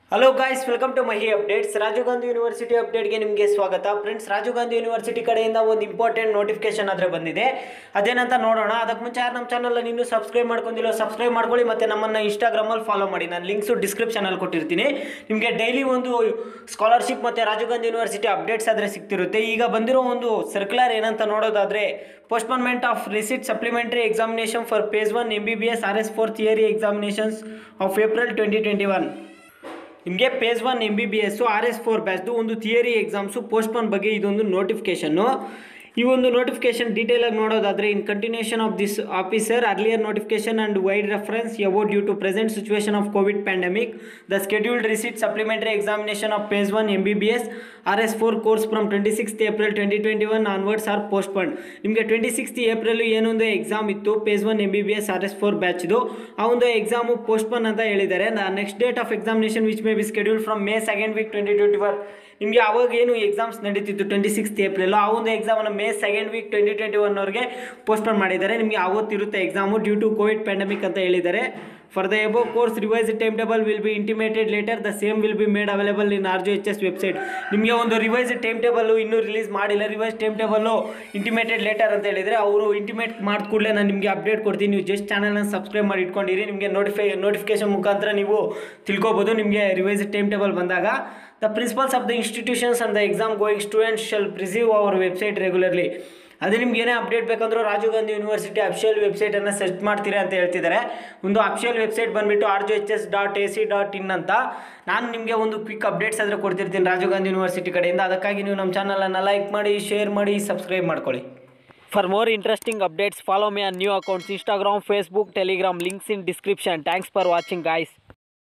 hello guys welcome to Mahi updates Rajiv Gandhi university ಅಪ್ಡೇಟ್ಗೆ ನಿಮಗೆ ಸ್ವಾಗತ ಫ್ರೆಂಡ್ಸ್ ರಾಜೀವ್ ಗಾಂಧಿ ಯೂನಿವರ್ಸಿಟಿ ಕಡೆಯಿಂದ ಒಂದು ಇಂಪಾರ್ಟೆಂಟ್ ನೋಟಿಫಿಕೇಶನ್ ಆದರೆ ಬಂದಿದೆ ಅದೇನಂತ ನೋಡೋಣ ಅದಕ್ಕೆ ಮುಂಚೆ ಯಾರು ನಮ್ಮ ಚಾನಲ್ ಇನ್ನೂ ಸಬ್ಸ್ಕ್ರೈಬ್ ಮಾಡ್ಕೊಂಡಿಲ್ಲ ಸಬ್ಸ್ಕ್ರೈಬ್ ಮಾಡ್ಕೊಳ್ಳಿ ಮತ್ತು ನಮ್ಮನ್ನು ಇನ್ಸ್ಟಾಗ್ರಾಮಲ್ಲಿ ಫಾಲೋ ಮಾಡಿ ನಾನು ಲಿಂಕ್ಸು ಡಿಸ್ಕ್ರಿಪ್ಷನಲ್ಲಿ ಕೊಟ್ಟಿರ್ತೀನಿ ನಿಮಗೆ ಡೈಲಿ ಒಂದು ಸ್ಕಾಲರ್ಶಿಪ್ ಮತ್ತು ರಾಜೀವ್ ಗಾಂಧಿ ಯೂನಿವರ್ಸಿಟಿ ಅಪ್ಡೇಟ್ಸ್ ಆದರೆ ಸಿಗ್ತಿರುತ್ತೆ ಈಗ ಬಂದಿರೋ ಒಂದು ಸರ್ಕ್ಯುಲರ್ ಏನಂತ ನೋಡೋದಾದರೆ postponement of resit supplementary examination for phase one M B B S R S four theory examinations of April twenty twenty one ನಿಮಗೆ phase one M B B S R S four ಬ್ಯಾಚ್ದು ಒಂದು theory exams postpone ಬಗ್ಗೆ ಇದೊಂದು notification ಈ ಒಂದು notification ಡೀಟೇಲಾಗಿ ನೋಡೋದಾದರೆ in continuation of this officer earlier notification and vide reference about due to present situation of Covid pandemic the scheduled resit supplementary examination of phase one M B B S R S four course from twenty sixth April twenty twenty one onwards are postponed ನಿಮಗೆ twenty sixth April ಏನೊಂದು exam ಇತ್ತು phase one M B B S R S four ಬ್ಯಾಚ್ದು ಆ ಒಂದು exam postpone ಅಂತ ಹೇಳಿದ್ದಾರೆ next date of examination which may be schedule from May second week twenty twenty one ನಿಮಗೆ ಅವಾಗ ಏನು ಎಕ್ಸಾಮ್ಸ್ ನಡೀತಿತ್ತು ಟ್ವೆಂಟಿ ಸಿಕ್ಸ್ತ್ ಏಪ್ರಿಲ್ ಆ ಒಂದು ಎಕ್ಸಾಮನ್ನು May second week twenty twenty ಒನ್ವರೆಗೆ ಪೋಸ್ಟ್ಪೋನ್ ಮಾಡಿದ್ದಾರೆ ನಿಮಗೆ ಆವತ್ತಿರುತ್ತೆ exam due to Covid pandemic ಅಂತ ಹೇಳಿದ್ದಾರೆ for the above course revise time table will be intimated later the same will be made available in R G H S website ನಿಮಗೆ ಒಂದು revise time table ಇನ್ನೂ release ಮಾಡಿಲ್ಲ revise time table intimated later ಅಂತ ಹೇಳಿದರೆ ಅವರು intimate ಮಾಡಿದ ಕೂಡಲೇ ನಾನು ನಿಮಗೆ ಅಪ್ಡೇಟ್ ಕೊಡ್ತೀನಿ ನೀವು ಜಸ್ಟ್ ಚಾನಲ್ನ ಸಬ್ಸ್ಕ್ರೈಬ್ ಮಾಡಿ ಇಟ್ಕೊಂಡಿರಿ ನಿಮಗೆ ನೋಟಿಫೈ ನೋಟಿಫಿಕೇಶನ್ ಮುಖಾಂತರ ನೀವು ತಿಳ್ಕೊಬೋದು ನಿಮಗೆ ರಿವೈಸ್ ಟೈಮ್ ಟೇಬಲ್ ಬಂದಾಗ the principals of the institutions and the exam going students shall perceive our website regularly ಅದೇ ನಿಮ್ಗೆ ಏನೇ ಅಪ್ಡೇಟ್ ಬೇಕಂದ್ರೂ ರಾಜೀವ್ ಗಾಂಧಿ ಯೂನಿವರ್ಸಿಟಿ ಅಫಿಷಿಯಲ್ ವೆಬ್ಸೈಟನ್ನು ಸರ್ಚ್ ಮಾಡ್ತೀರಾ ಅಂತ ಹೇಳ್ತಿದ್ದಾರೆ ಒಂದು ಅಫಿಷಿಯಲ್ ವೆಬ್ಸೈಟ್ ಬಂದುಬಿಟ್ಟು R G H S dot A C dot in ಅಂತ ನಾನು ನಿಮಗೆ ಒಂದು ಕ್ವಿಕ್ ಅಪ್ಡೇಟ್ಸ್ ಆದರೆ ಕೊಡ್ತಿರ್ತೀನಿ ರಾಜೀವ್ ಗಾಂಧಿ ಯೂನಿವರ್ಸಿಟಿ ಕಡೆಯಿಂದ ಅದಕ್ಕಾಗಿ ನೀವು ನಮ್ಮ ಚಾನಲನ್ನು ಲೈಕ್ ಮಾಡಿ ಶೇರ್ ಮಾಡಿ ಸಬ್ಸ್ಕ್ರೈಬ್ ಮಾಡ್ಕೊಳ್ಳಿ for more interesting updates follow me on new accounts Instagram Facebook Telegram links in description thanks for watching guys